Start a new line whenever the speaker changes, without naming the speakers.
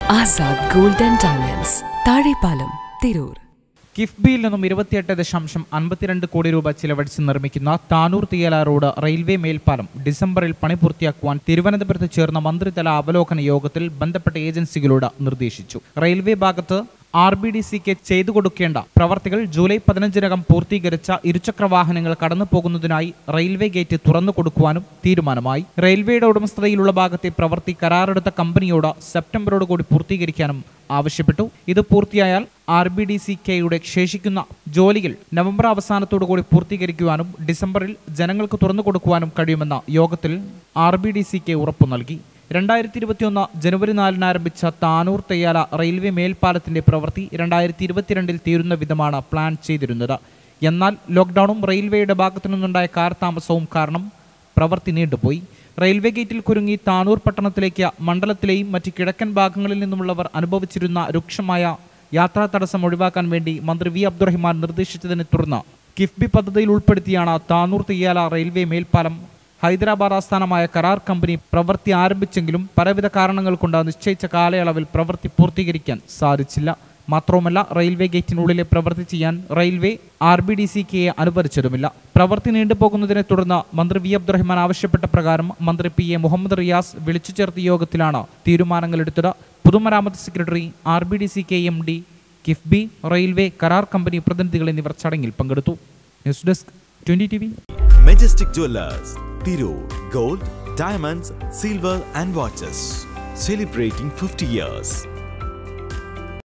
Azad gold and diamonds Thazhepalam Tirur
കിഫ്ബിയിൽ നിന്നും ഇരുപത്തിയെട്ട് ദശാംശം അൻപത്തിരണ്ട് കോടി രൂപ ചിലവഴിച്ച് നിർമ്മിക്കുന്ന താനൂർ തിയല റോഡ് റെയിൽവേ മേൽപ്പാലം ഡിസംബറിൽ പണി പൂർത്തിയാക്കുവാൻ തിരുവനന്തപുരത്ത് ചേർന്ന മന്ത്രിതല അവലോകന യോഗത്തിൽ ബന്ധപ്പെട്ട ഏജൻസികളോട് നിർദ്ദേശിച്ചു റെയിൽവേ ഭാഗത്ത് ആർ ബി ഡി സിക്ക് ചെയ്തു കൊടുക്കേണ്ട പ്രവർത്തികൾ ജൂലൈ പതിനഞ്ചിനകം പൂർത്തീകരിച്ച ഇരുചക്ര വാഹനങ്ങൾ കടന്നു പോകുന്നതിനായി റെയിൽവേ ഗേറ്റ് തുറന്നു കൊടുക്കുവാനും തീരുമാനമായി റെയിൽവേയുടെ ഉടമസ്ഥതയിലുള്ള ഭാഗത്തെ പ്രവൃത്തി കരാറെടുത്ത കമ്പനിയോട് സെപ്റ്റംബറോട് കൂടി പൂർത്തീകരിക്കാനും ആവശ്യപ്പെട്ടു ഇത് പൂർത്തിയായാൽ ആർ ബി ഡി സി കെയുടെ ശേഷിക്കുന്ന ജോലികൾ നവംബർ അവസാനത്തോടു കൂടി പൂർത്തീകരിക്കുവാനും ഡിസംബറിൽ ജനങ്ങൾക്ക് തുറന്നു കൊടുക്കുവാനും കഴിയുമെന്ന യോഗത്തിൽ R B D C K ഉറപ്പു നൽകി രണ്ടായിരത്തി ഇരുപത്തിയൊന്ന് ജനുവരി നാലിന് ആരംഭിച്ച താനൂർ തെയ്യാല റെയിൽവേ മേൽപ്പാലത്തിന്റെ പ്രവൃത്തി രണ്ടായിരത്തി ഇരുപത്തിരണ്ടിൽ തീരുന്ന വിധമാണ് പ്ലാൻ ചെയ്തിരുന്നത് എന്നാൽ ലോക്ക്ഡൌണും റെയിൽവേയുടെ ഭാഗത്തു നിന്നുണ്ടായ കാലതാമസവും കാരണം പ്രവൃത്തി നീണ്ടുപോയി റെയിൽവേ ഗേറ്റിൽ കുരുങ്ങി താനൂർ പട്ടണത്തിലേക്ക് മണ്ഡലത്തിലെയും മറ്റ് കിഴക്കൻ ഭാഗങ്ങളിൽ നിന്നുമുള്ളവർ അനുഭവിച്ചിരുന്ന രൂക്ഷമായ യാത്രാ തടസ്സം ഒഴിവാക്കാൻ വേണ്ടി മന്ത്രി വി അബ്ദുറഹിമാൻ നിർദ്ദേശിച്ചതിനെ തുടർന്ന് കിഫ്ബി പദ്ധതിയിൽ ഉൾപ്പെടുത്തിയാണ് താനൂർ തെയ്യാല റെയിൽവേ മേൽപ്പാലം ഹൈദരാബാദ് ആസ്ഥാനമായ കരാർ കമ്പനി പ്രവൃത്തി ആരംഭിച്ചെങ്കിലും പലവിധ കാരണങ്ങൾ കൊണ്ട് നിശ്ചയിച്ച കാലയളവിൽ പ്രവൃത്തി പൂർത്തീകരിക്കാൻ സാധിച്ചില്ല മാത്രവുമല്ല റെയിൽവേ ഗേറ്റിനുള്ളിലെ പ്രവൃത്തി ചെയ്യാൻ railway R B D C കെയെ അനുവദിച്ചതുമില്ല പ്രവൃത്തി നീണ്ടുപോകുന്നതിനെ തുടർന്ന് മന്ത്രി വി അബ്ദുറഹ്മാൻ ആവശ്യപ്പെട്ട പ്രകാരം മന്ത്രി പി എ മുഹമ്മദ് റിയാസ് വിളിച്ചു ചേർത്ത യോഗത്തിലാണ് തീരുമാനങ്ങളെടുത്തത് പൊതുമരാമത്ത് secretary R B D C K M D KIIFB railway കരാർ കമ്പനി പ്രതിനിധികൾ എന്നിവർ ചടങ്ങിൽ പങ്കെടുത്തു news desk twenty T V
Majestic Jewelers, Tirur, Gold, Diamonds, Silver and Watches. Celebrating 50 years.